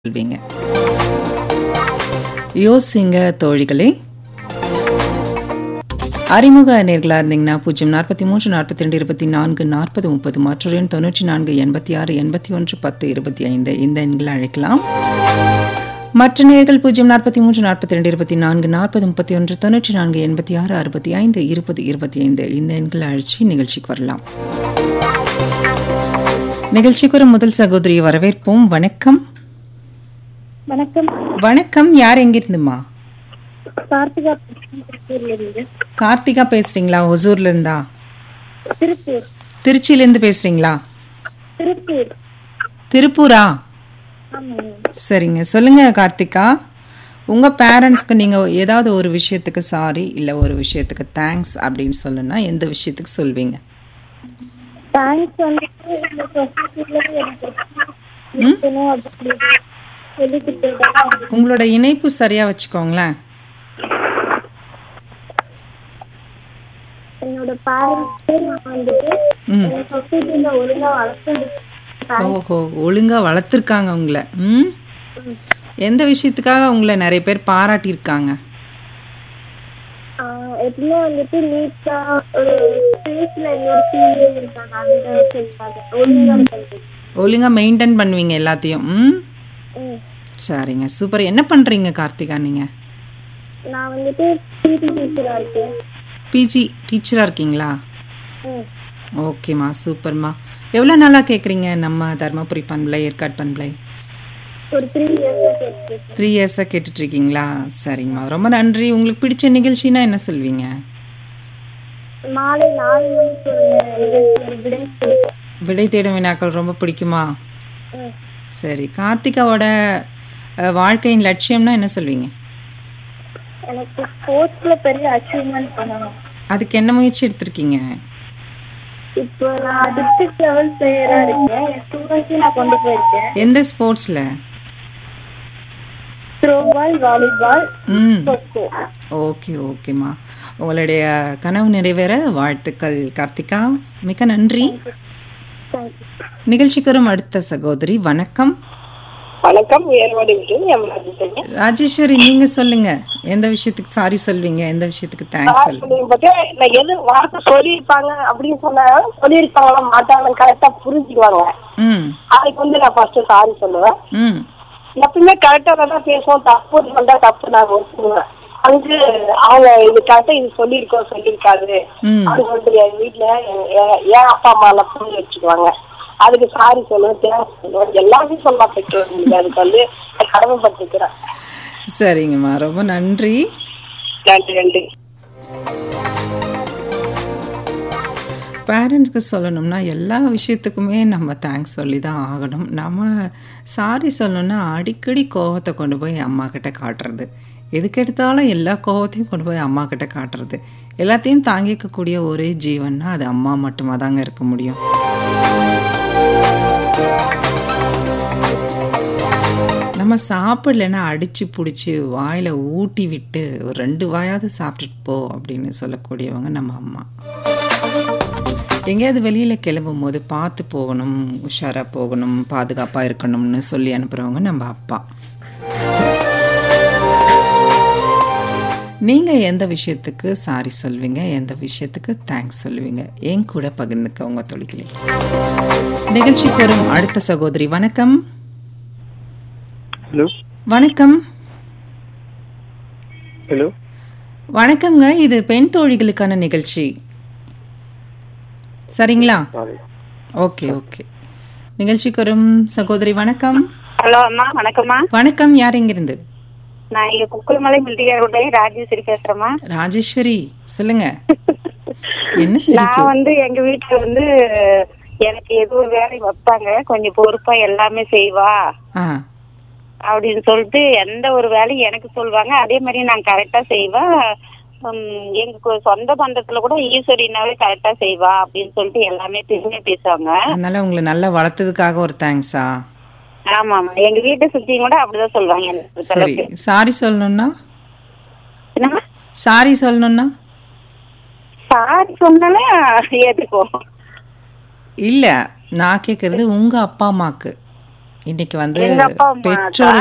சொல்வீங்க யோசிங்க தோழிகளே அறிமுக நேர்களா இருந்தீங்கன்னா பூஜ்ஜியம் நாற்பத்தி மூன்று நாற்பத்தி ரெண்டு இருபத்தி நான்கு நாற்பது முப்பது மற்றொரு எண் தொண்ணூற்றி நான்கு எண்பத்தி ஆறு எண்பத்தி ஒன்று பத்து இருபத்தி ஐந்து இந்த எண்களை அழைக்கலாம் மற்ற நேர்கள் பூஜ்ஜியம் நாற்பத்தி மூன்று நாற்பத்தி ரெண்டு இருபத்தி நான்கு நாற்பது முப்பத்தி ஒன்று தொண்ணூற்றி நான்கு எண்பத்தி ஆறு அறுபத்தி ஐந்து இருபது இருபத்தி ஐந்து இந்த எண்களை அழைச்சி நிகழ்ச்சிக்கு வரலாம் நிகழ்ச்சிக்கு ஒரு முதல் சகோதரியை வரவேற்போம் வணக்கம் வணக்கம் வணக்கம் யார் எங்கிருந்துமா கார்த்திகா திருப்பூர்ல இருந்து கார்த்திகா பேசுறீங்களா ஒசூர்ல இருந்தா திருப்பூர் திருச்சியில இருந்து பேசுறீங்களா திருப்பூர் திருப்பூரா ஆமாங்க சரிங்க சொல்லுங்க கார்த்திகா உங்க பேரண்ட்ஸ்க்கு நீங்க ஏதாவது ஒரு விஷயத்துக்கு சாரி இல்ல ஒரு விஷயத்துக்கு தேங்க்ஸ் அப்படின்னு சொல்லணும்னா எந்த விஷயத்துக்கு சொல்வீங்க தேங்க்ஸ் வந்துட்டு இந்த சொசைட்டில எனக்கு இருக்கணும் அப்படின்னு சொல்லி கொடுத்துருக்காங்க உங்களோட இணைப்பு சரியா வச்சுக்கோங்களேன் என்னோட பேரண்ட்ஸ் நான் வந்துட்டு ம். எங்க சொசைட்டில ஒழுங்கா வளர்த்து ஓஹோ ஒழுங்கா வளர்த்துருக்காங்க உங்களை ம் எந்த விஷயத்துக்காக உங்களை நிறைய பேர் பாராட்டியிருக்காங்க எப்பவுமே வந்துட்டு நீட்டா ஒரு ஸ்பேஸ்ல என்னோட ஃபீலிங் இருக்காங்க அந்த சொல்லுவாங்க ஒழுங்கா இருக்கிறது ஒழுங்கா மெயின்டைன் பண்ணுவீங்க எல்லாத்தையும் ம் ம். சரிங்க சூப்பர் என்ன பண்றீங்க கார்த்திகா நீங்க நான் வந்துட்டு பிடி டீச்சரா இருக்கேன் பிஜி டீச்சரா இருக்கீங்களா ம். ஓகேம்மா சூப்பர்மா எவ்வளோ நாளாக கேட்குறீங்க நம்ம தருமபுரி பண்பலை ஏற்காடு பண்பலை ஒரு த்ரீ இயர்ஸா கேட்டுருக்கேன் த்ரீ இயர்ஸாக கேட்டுட்ருக்கீங்களா சரிங்கம்மா ரொம்ப நன்றி உங்களுக்கு பிடிச்ச நிகழ்ச்சினா என்ன சொல்வீங்க மாலை நாலு மணிக்கு ஒரு நிகழ்ச்சி விடை கொடுப்பேன். விடை தேடும் வினாக்கள் ரொம்ப பிடிக்குமா ம். சரி கார்த்திகாவோட அஹ், வாழ்க்கையின் லட்சியம்னா என்ன சொல்வீங்க எனக்கு ஸ்போர்ட்ஸ்ல பெரிய அச்சீவ்மெண்ட் பண்ணணும் அதுக்கு என்ன முயற்சி எடுத்திருக்கீங்க இப்போ நான் டிஸ்ட்ரிக்ட் லெவல் பிளேயரா இருக்கேன் என் ஸ்டூடெண்ட்ஸையும் நான் கொண்டு போயிருக்கேன் எந்த ஸ்போர்ட்ஸில் த்ரோ பால் வாலிபால் ம் கொக்கோ ஓகே ஓகேம்மா உங்களுடைய கனவு நிறைவேற வாழ்த்துக்கள் கார்த்திகா மிக்க நன்றி தேங்க்யூ நிகழ்ச்சிக்கு வரும் அடுத்த சகோதரி வணக்கம் வணக்கம் ஏற்பாடு விட்டு என் ராஜேஸ்வரி. ராஜேஸ்வரி நீங்க சொல்லுங்க எந்த விஷயத்துக்கு சாரி சொல்வீங்க எந்த விஷயத்துக்கு தேங்க்ஸ் சொல்லுங்க சொல்லுங்க பார்த்தா, நான் எது வார்த்தை சொல்லியிருப்பாங்க அப்படின்னு சொன்னா சொல்லியிருப்பாங்களா மாட்டாங்கன்னு கரெக்டா புரிஞ்சுக்குவாங்க ம் அதுக்கு வந்து நான் ஃபர்ஸ்ட் சாரி சொல்லுவேன் ம் எப்பவுமே கரெக்டா தான் பேசுவோம் தப்பு வந்தா தப்பு நான் ஒத்துக்குவேன் அங்கு அவங்க இது கரெக்டா இது சொல்லியிருக்கோம் சொல்லியிருக்காது ம் அது வந்து என் வீட்டுல என் என்- என் அப்பா அம்மா எல்லாம் புரிஞ்சு வச்சுக்குவாங்க அதுக்கு சாரி சொல்லுவேன் தேங்க்ஸ் சொல்லுவேன் எல்லாமே சொல்லலாம் பெற்றோர்களுக்கு அதுக்கு வந்து நான் கடமைப்பட்டிருக்கிறேன் சரிங்கம்மா ரொம்ப நன்றி நன்றி நன்றி பேரண்ட்ஸ்க்கு சொல்லணும்னா எல்லா விஷயத்துக்குமே நம்ம தேங்க்ஸ் சொல்லி தான் ஆகணும் நம்ம சாரி சொல்லணும்னா அடிக்கடி கோவத்தை கொண்டு போய் அம்மா கிட்ட காட்டுறது எதுக்கெடுத்தாலும் எல்லா கோவத்தையும் கொண்டு போய் அம்மா கிட்ட காட்டுறது எல்லாத்தையும் தாங்கிக்கக்கூடிய ஒரே ஜீவன்னா அது அம்மா மட்டுமா தாங்க இருக்க முடியும் நம்ம சாப்பிடலன்னா அடிச்சு பிடிச்சி வாயில் ஊட்டி விட்டு ஒரு ரெண்டு வாயாவது சாப்பிட்டுட்டு போ அப்படின்னு சொல்லக்கூடியவங்க நம்ம அம்மா எங்கேயாவது வெளியில் கிளம்பும் போது பார்த்து போகணும் உஷாராக போகணும் பாதுகாப்பாக இருக்கணும்னு சொல்லி அனுப்புகிறவங்க நம்ம அப்பா நீங்கள் எந்த விஷயத்துக்கு சாரி சொல்வீங்க எந்த விஷயத்துக்கு தேங்க்ஸ் சொல்லுவீங்க என் கூட பகிர்ந்துக்க உங்கள் தொழில்களே நிகழ்ச்சிக்கு வரும் அடுத்த சகோதரி வணக்கம் ஹலோ வணக்கம் ஹலோ வணக்கம்ங்க இது பெண் தோழிகளுக்கான நிகழ்ச்சி சரிங்களா சாரி ஓகே ஓகே நிகழ்ச்சிக்கு வரும் சகோதரி வணக்கம் ஹலோ அம்மா வணக்கம்மா வணக்கம் யார் எங்கிருந்து நான் இங்க குக்குளமலை மில்டிகாரோடைய ராஜேஸ்வரி பேசுறேம்மா ராஜேஸ்வரி சொல்லுங்க என்ன நான் சிரிப்பு வந்து எங்க வீட்டுல வந்து எனக்கு ஏதோ ஒரு வேலை வைப்பாங்க கொஞ்சம் பொறுப்பா எல்லாமே செய்வா ஆ அப்படின்னு சொல்லிட்டு எந்த ஒரு வேலையும் எனக்கு சொல்லுவாங்க அதே மாதிரி நான் கரெக்டா செய்வேன் உம், எங்க கு- சொந்த பந்தத்துல கூட ஈஸ்வரினாவே கரெக்டா செய்வா அப்படின்னு சொல்லிட்டு எல்லாமே திரும்பி பேசுவாங்க அதனால உங்களை நல்லா வளர்த்ததுக்காக ஒரு தேங்க்ஸா ஆமா ஆமா எங்க வீட்டை சுத்தி கூட அப்படிதான் சொல்லுவாங்க எனக்கு சரி சாரி சொல்லணும்னா என்னம்மா சாரி சொல்லணும்னா சாரி சொன்னாலே ஏத்துக்கோ இல்லை நான் கேட்குறது உங்கள் அப்பா அம்மாக்கு இன்னைக்கு வந்து எங்க அப்பா அம்மா பெற்றோர்